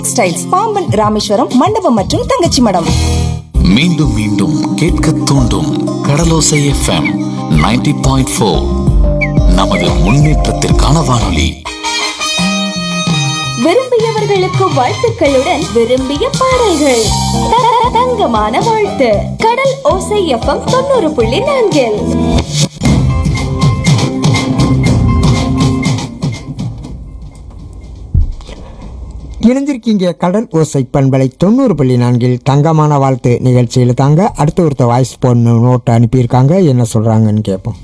textiles Pamban Rameswaram மண்டபம் மற்றும் தங்கச்சி மடம் மீண்டும் மீண்டும் கேட்க தூண்டும் கடலோசை எஃப்எம் 90.4 பாயிண்ட் ஃபோர் நமது முன்னேற்றத்திற்கான வானொலி விரும்பியவர்களுக்கு வாழ்த்துக்களுடன் விரும்பிய பாடல்கள் த- தங்கமான வாழ்த்து கடல் ஓசை எஃப்எம் தொண்ணூறு புள்ளி நான்கில் இணைஞ்சிருக்கீங்க கடல் ஓசை பண்பலை தொண்ணூறு புள்ளி நான்கில் தங்கமான வாழ்த்து நிகழ்ச்சியில் தாங்க அடுத்த ஒருத்த வாய்ஸ் பொண்ணு நோட்டு அனுப்பியிருக்காங்க என்ன சொல்கிறாங்கன்னு கேட்போம்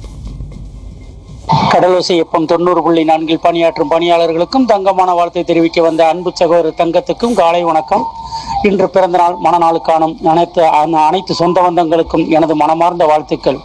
கடலோசை எப்பம் தொண்ணூறு புள்ளி நான்கில் பணியாற்றும் பணியாளர்களுக்கும் தங்கமான வாழ்த்தை தெரிவிக்க வந்த அன்பு சகோதரர் தங்கத்துக்கும் காலை வணக்கம் இன்று பிறந்த நாள் மனநாள் காணும் அனைத்து அன- அனைத்து சொந்த பந்தங்களுக்கும் எனது மனமார்ந்த வாழ்த்துக்கள்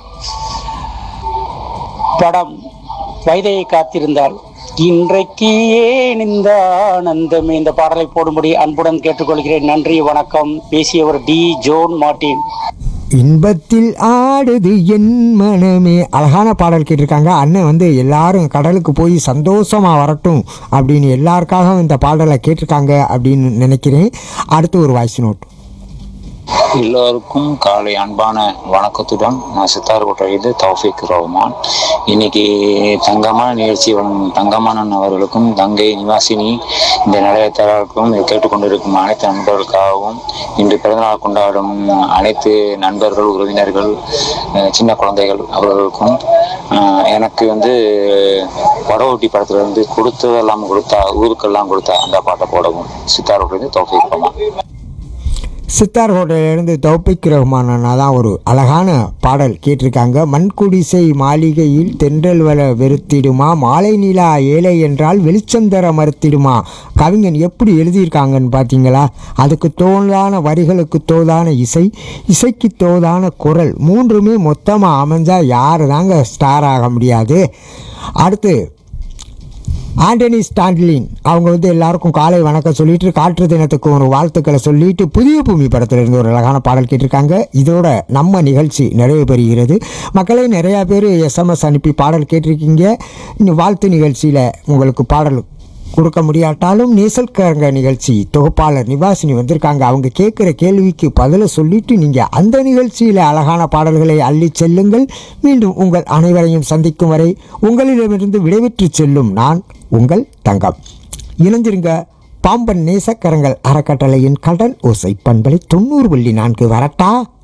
படம் வைதையை காத்திருந்தால் இன்றைக்கு ஏன் இந்த ஆனந்தம் இந்த பாடலை போடும்படி அன்புடன் கேட்டுக்கொள்கிறேன் நன்றி வணக்கம் பேசியவர் டி ஜோன் மார்ட்டின் இன்பத்தில் ஆடுது என் மனமே அழகான பாடல் கேட்டிருக்காங்க அண்ணன் வந்து எல்லாரும் கடலுக்கு போய் சந்தோஷமா வரட்டும் அப்படின்னு எல்லாருக்காகவும் இந்த பாடலை கேட்டிருக்காங்க அப்படின்னு நினைக்கிறேன் அடுத்து ஒரு வாய்ஸ் நோட் எல்லோருக்கும் காலை அன்பான வணக்கத்துடன் நான் சித்தார்கோட்டையிலிருந்து தௌஃபிக் ரஹ்மான் இன்னைக்கு தங்கமான நிகழ்ச்சி வழங்கும் தங்கமானன் அவர்களுக்கும் தங்கை நிவாசினி இந்த நிலையத்தாளர்களுக்கும் இதை கேட்டுக்கொண்டிருக்கும் அனைத்து நண்பர்களுக்காகவும் இன்று பிறந்தநாள் கொண்டாடும் அனைத்து நண்பர்கள் உறவினர்கள் அஹ் சின்ன குழந்தைகள் அவர்களுக்கும் அஹ் எனக்கு வந்து வடஓட்டி படத்துல இருந்து கொடுத்ததெல்லாம் கொடுத்தா ஊருக்கெல்லாம் கொடுத்தா அந்த பாட்டை போடவும் சித்தார்கோட்டையிலிருந்து தௌஃபிக் ரஹ்மான் சித்தார் ஹோட்டலிலிருந்து தௌபிக் ரஹ்மான் அண்ணா தான் ஒரு அழகான பாடல் கேட்டிருக்காங்க மண்குடிசை மாளிகையில் தென்றல் வள வெறுத்திடுமா மாலை நிலா ஏழை என்றால் வெளிச்சந்தர மறுத்திடுமா கவிஞன் எப்படி எழுதியிருக்காங்கன்னு பார்த்தீங்களா அதுக்கு தோதான வரிகளுக்கு தோதான இசை இசைக்கு தோதான குரல் மூன்றுமே மொத்தமாக அமைஞ்சா யார் தாங்க ஸ்டார் ஆக முடியாது அடுத்து ஆண்டனி ஸ்டான்லின் அவங்க வந்து எல்லாருக்கும் காலை வணக்கம் சொல்லிட்டு காற்று தினத்துக்கு ஒரு வாழ்த்துக்களை சொல்லிட்டு புதிய பூமி படத்துல இருந்து ஒரு அழகான பாடல் கேட்டிருக்காங்க இதோட நம்ம நிகழ்ச்சி நிறைவு பெறுகிறது மக்களே நிறையா பேர் எஸ்எம்எஸ் அனுப்பி பாடல் கேட்டிருக்கீங்க இந்த வாழ்த்து நிகழ்ச்சியில் உங்களுக்கு பாடல் கொடுக்க முடியாட்டாலும் நேசல்காரங்க நிகழ்ச்சி தொகுப்பாளர் நிவாசினி வந்திருக்காங்க அவங்க கேட்குற கேள்விக்கு பதிலை சொல்லிட்டு நீங்கள் அந்த நிகழ்ச்சியில் அழகான பாடல்களை அள்ளி செல்லுங்கள் மீண்டும் உங்கள் அனைவரையும் சந்திக்கும் வரை உங்களிடமிருந்து விடைபெற்று செல்லும் நான் உங்கள் தங்கம் இணைஞ்சிருங்க பாம்பன் நேசக்கரங்கள் அறக்கட்டளையின் கடல் ஓசை பண்பலை தொண்ணூறு புள்ளி நான்கு வரட்டா